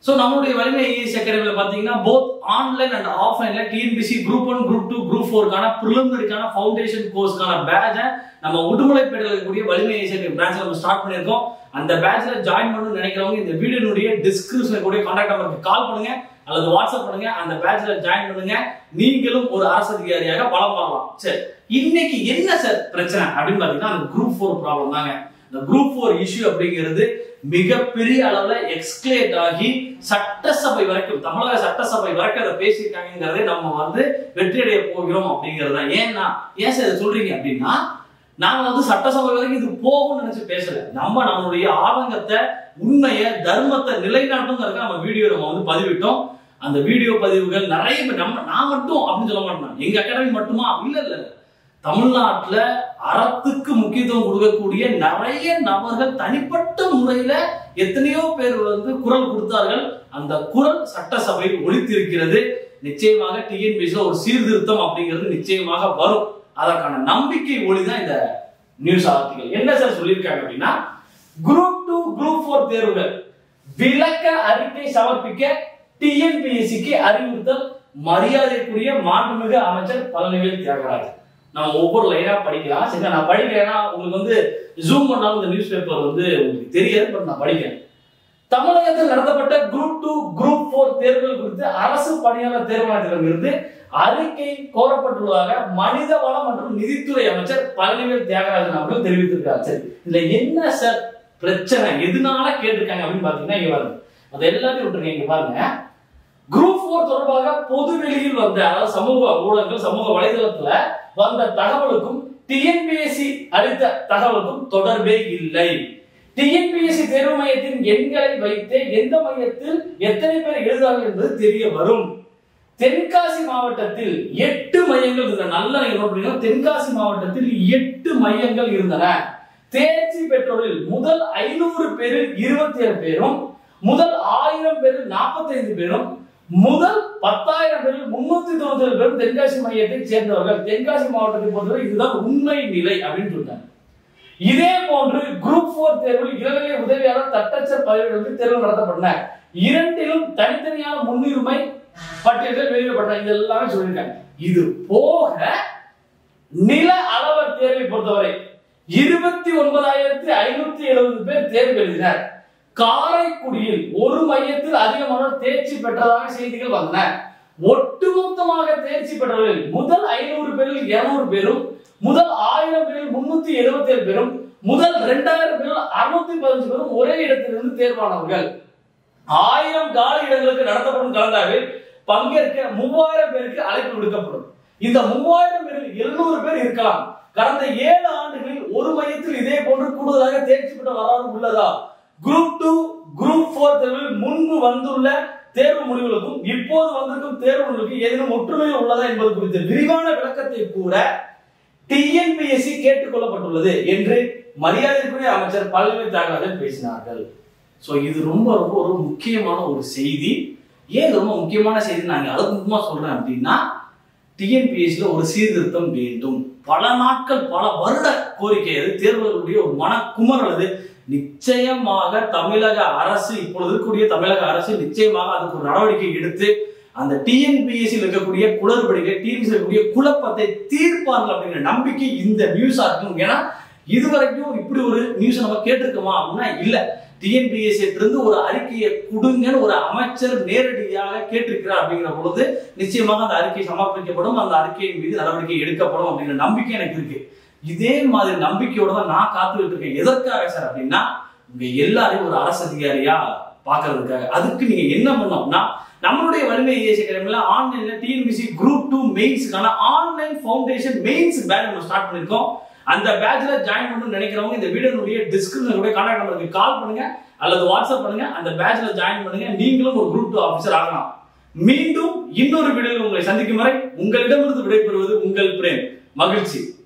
So நம்மளுடைய வலிமை IAS அகாடமியில் பார்த்தீங்கன்னா போத் ஆன்லைன் அண்ட் ஆஃப்லைன்ல TNPSC group one group two group ஃபோருக்கான ப்ரிலிமினரிக்கான ஃபவுண்டேஷன் கோர்ஸ்க்கான பேட்சை நம்ம உடுமலைப்பேட்டையில் இருக்கக்கூடிய வலிமை ஐஏஎஸ் அகாடமி பிரான்ச்ல நம்ம ஸ்டார்ட் பண்ணியிருக்கோம் அந்த பேட்ச்ல ஜாயின் பண்ணணும்னு நினைக்கிறவங்க இந்த வீடியோனுடைய டிஸ்கிரிப்ஷன் கூடிய கான்டாக்ட் நம்பருக்கு கால் பண்ணுங்க அல்லது வாட்ஸ்அப் பண்ணுங்க அந்த பேட்ச்ல ஜாயின் பண்ணுங்க நீங்களும் ஒரு அரசு அதிகாரியாக பலம் வரலாம் சரி இன்னைக்கு என்ன சார் பிரச்சனை அப்படின்னு பாத்தீங்கன்னா அந்த குரூப் ஃபோர் ப்ராப்ளம் தாங்க இந்த குரூப் ஃபோர் இஷ்யூ அப்படிங்கிறது மிகப்பெரிய அளவுல எக்ஸ்கலேட் ஆகி சட்டசபை வரைக்கும் தமிழக சட்டசபை வரைக்கும் அதை பேசியிருக்காங்கிறதே நம்ம வந்து வெற்றியடைய போகிறோம் அப்படிங்கிறது தான் ஏன்னா ஏன் சார் இதை சொல்றீங்க அப்படின்னா நாம வந்து சட்டசபை வரைக்கும் இது போகும்னு நினைச்சு பேசல நம்ம நம்மளுடைய ஆதங்கத்தை உண்மையை தர்மத்தை நிலைநாட்டுங்கிறதுக்கு நம்ம வீடியோ நம்ம வந்து பதிவிட்டோம் அந்த வீடியோ பதிவுகள் நிறைய பேர் நம்ம நான் மட்டும் அப்படின்னு சொல்ல மாட்டேன் எங்க அகாடமி மட்டுமா இல்ல இல்ல தமிழ்நாட்டுல அறத்துக்கு முக்கியத்துவம் கொடுக்கக்கூடிய நிறைய நபர்கள் தனிப்பட்ட முறையில எத்தனையோ பேர் வந்து குரல் கொடுத்தார்கள் அந்த குரல் சட்டசபையில் ஒழித்திருக்கிறது நிச்சயமாக டிஎன்பிசில ஒரு சீர்திருத்தம் அப்படிங்கிறது நிச்சயமாக வரும் அதற்கான நம்பிக்கை ஒளி தான் இந்த நியூஸ் ஆர்டிகல் என்ன சார் சொல்லியிருக்காங்க அப்படின்னா குரூப் டூ குரூப் ஃபோர் தேர்வுகள் விளக்க அறிக்கை சமர்ப்பிக்க டிஎன்பிஎஸ்சிக்கு அறிவுறுத்தல் மரியாதைக்குரிய மாண்புமிகு அமைச்சர் பழனிவேல் தியாகராஜன் நம்ம ஒவ்வொரு லைனா படிக்கலாம் சரி நான் படிக்கிறேன்னா உங்களுக்கு வந்து ஜூம் பண்ணாலும் இந்த நியூஸ் பேப்பர் வந்து உங்களுக்கு தெரியாது பட் நான் படிக்கிறேன் தமிழகத்தில் நடத்தப்பட்ட குரூப் டூ குரூப் போர் தேர்வுகள் குறித்து அரசு பணியாளர் தேர்வாணையத்திடமிருந்து அறிக்கை கோரப்பட்டுள்ளதாக மனித வளம் மற்றும் நிதித்துறை அமைச்சர் பழனிவேல் தியாகராஜன் அவர்கள் தெரிவித்திருக்கார் சரி இதுல என்ன சார் பிரச்சனை எதனால கேட்டிருக்காங்க அப்படின்னு பாத்தீங்கன்னா இங்க பாருங்க அது எல்லாத்தையும் விட்டுருங்க இங்க பாருங்க குரூப் போர் தொடர்பாக பொது வெளியில் வந்த அதாவது சமூக ஊடகங்கள் சமூக வலைதளத்துல வந்த தகவலுக்கும் டிஎன்பிஎஸ்சி அளித்த தகவலுக்கும் தொடர்பே இல்லை டிஎன்பிஎஸ்சி தேர்வு மையத்தின் எண்களை வைத்து எந்த மையத்தில் எத்தனை பேர் எழுதுவார்கள் என்பது தெரிய வரும் தென்காசி மாவட்டத்தில் எட்டு மையங்கள் இருந்தன நல்ல நீங்க நோட் பண்ணிக்கணும். தென்காசி மாவட்டத்தில் எட்டு மையங்கள் இருந்தன தேர்ச்சி பெற்றோரில் முதல் ஐநூறு பேரில் இருபத்தி ஏழு பேரும் முதல் ஆயிரம் பேரில் நாற்பத்தைந்து பேரும் முதல் பத்தாயிரம் பேரில் முன்னூத்தி தொண்ணூத்தி ஏழு பேரும் தென்காசி மையத்தை சேர்ந்தவர்கள் தென்காசி மாவட்டத்தை பொறுத்தவரை இதுதான் உண்மை நிலை அப்படின்னு சொல்றாங்க இதே போன்று குரூப் போர் தேர்வில் இளநிலை உதவியாளர் தட்டச்சர் பதவிகளுக்கு தேர்வு நடத்தப்பட்டன இரண்டிலும் தனித்தனியான முன்னுரிமை பட்டியல்கள் வெளியிடப்பட்டன இது எல்லாமே சொல்லியிருக்காங்க இது போக நில அளவர் தேர்வை பொறுத்தவரை இருபத்தி ஒன்பதாயிரத்தி ஐநூத்தி எழுபது பேர் தேர்வு எழுதினர் காரைக்குடியில் ஒரு மையத்தில் அதிகமானோர் தேர்ச்சி பெற்றதாக செய்திகள் வந்தன ஒட்டுமொத்தமாக தேர்ச்சி பெற்றவர்கள் முதல் ஐநூறு பேரில் இருநூறு பேரும் முதல் ஆயிரம் பேரில் முன்னூத்தி எழுபத்தி ஏழு பேரும் முதல் இரண்டாயிரம் பேரில் அறுநூத்தி பதினஞ்சு பேரும் ஒரே இடத்திலிருந்து தேர்வானவர்கள் ஆயிரம் காலி இடங்களுக்கு நடத்தப்படும் கலந்தாவில் பங்கேற்க மூவாயிரம் பேருக்கு அழைப்பு விடுக்கப்படும் இந்த மூவாயிரம் பேரில் எழுநூறு பேர் இருக்கலாம் கடந்த ஏழு ஆண்டுகளில் ஒரு மையத்தில் இதே போன்று கூடுதலாக தேர்ச்சி பெற்ற வரலாறு உள்ளதா குரூப் டூ குரூப் போர் தேர்வில் முன்பு வந்துள்ள தேர்வு முடிவுகளுக்கும் இப்போது வந்திருக்கும் தேர்வு முடிவுகளுக்கும் ஏதேனும் ஒற்றுமை உள்ளதா என்பது குறித்த விரிவான விளக்கத்தை கூட டிஎன்பிஎஸ்சி கேட்டுக்கொள்ளப்பட்டுள்ளது என்று மரியாதைக்குரிய அமைச்சர் பழனிவேல் தியாகராஜன் பேசினார்கள் சோ இது ரொம்ப ரொம்ப ஒரு முக்கியமான ஒரு செய்தி ஏன் இது ரொம்ப முக்கியமான செய்தி நான் அழுத்தமா சொல்றேன் அப்படின்னா டிஎன்பிஎஸ்சில ஒரு சீர்திருத்தம் வேண்டும் பல நாட்கள் பல வருட கோரிக்கை அது தேர்வுகளுடைய ஒரு மனக்குமரல் அது நிச்சயமாக தமிழக அரசு இப்பொழுது இருக்கக்கூடிய தமிழக அரசு நிச்சயமாக அதுக்கு ஒரு நடவடிக்கை எடுத்து அந்த டிஎன்பிஎஸ்சி இருக்கக்கூடிய குளறுபடிகளை டிஎன்பிஎஸ்சி இருக்கக்கூடிய குழப்பத்தை தீர்ப்பார்கள் அப்படிங்கிற நம்பிக்கை இந்த நியூஸா இருக்கும் ஏன்னா இதுவரைக்கும் இப்படி ஒரு நியூஸ் நம்ம கேட்டிருக்கோமா அப்படின்னா இல்ல டிஎன்பிஎஸ்சி இருந்து ஒரு அறிக்கையை கொடுங்கன்னு ஒரு அமைச்சர் நேரடியாக கேட்டிருக்கிறார் அப்படிங்கிற பொழுது நிச்சயமாக அந்த அறிக்கை சமர்ப்பிக்கப்படும் அந்த அறிக்கையின் மீது நடவடிக்கை எடுக்கப்படும் அப்படிங்கிற நம்பிக்கை எனக்கு இருக்கு இதே மாதிரி நம்பிக்கையோட தான் நான் காத்துக்கிட்டு இருக்கேன் எதற்காக சார் அப்படின்னா உங்க எல்லாரையும் ஒரு அரசு அதிகாரியா பாக்குறதுக்காக அதுக்கு நீங்க என்ன பண்ணோம்னா நம்மளுடைய வலிமை ஏசி அகாடமில ஆன்லைன்ல டிஎன்பிசி குரூப் டூ மெயின்ஸ்க்கான ஆன்லைன் ஃபவுண்டேஷன் மெயின்ஸ் பேட்ச் நம்ம ஸ்டார்ட் பண்ணிருக்கோம் அந்த பேட்ச்ல ஜாயின் பண்ணணும்னு நினைக்கிறவங்க இந்த வீடியோனுடைய டிஸ்கிரிப்ஷன் கூட கான்டாக்ட் நம்பருக்கு கால் பண்ணுங்க அல்லது வாட்ஸ்அப் பண்ணுங்க அந்த பேட்ச்ல ஜாயின் பண்ணுங்க நீங்களும் ஒரு குரூப் டூ ஆஃபீஸர் ஆகலாம் மீண்டும் இன்னொரு வீடியோவில் உங்களை சந்திக்கும் வரை உங்களிடமிருந்து விடைபெறுவது உங்கள் பிரேம் மகிழ்ச்சி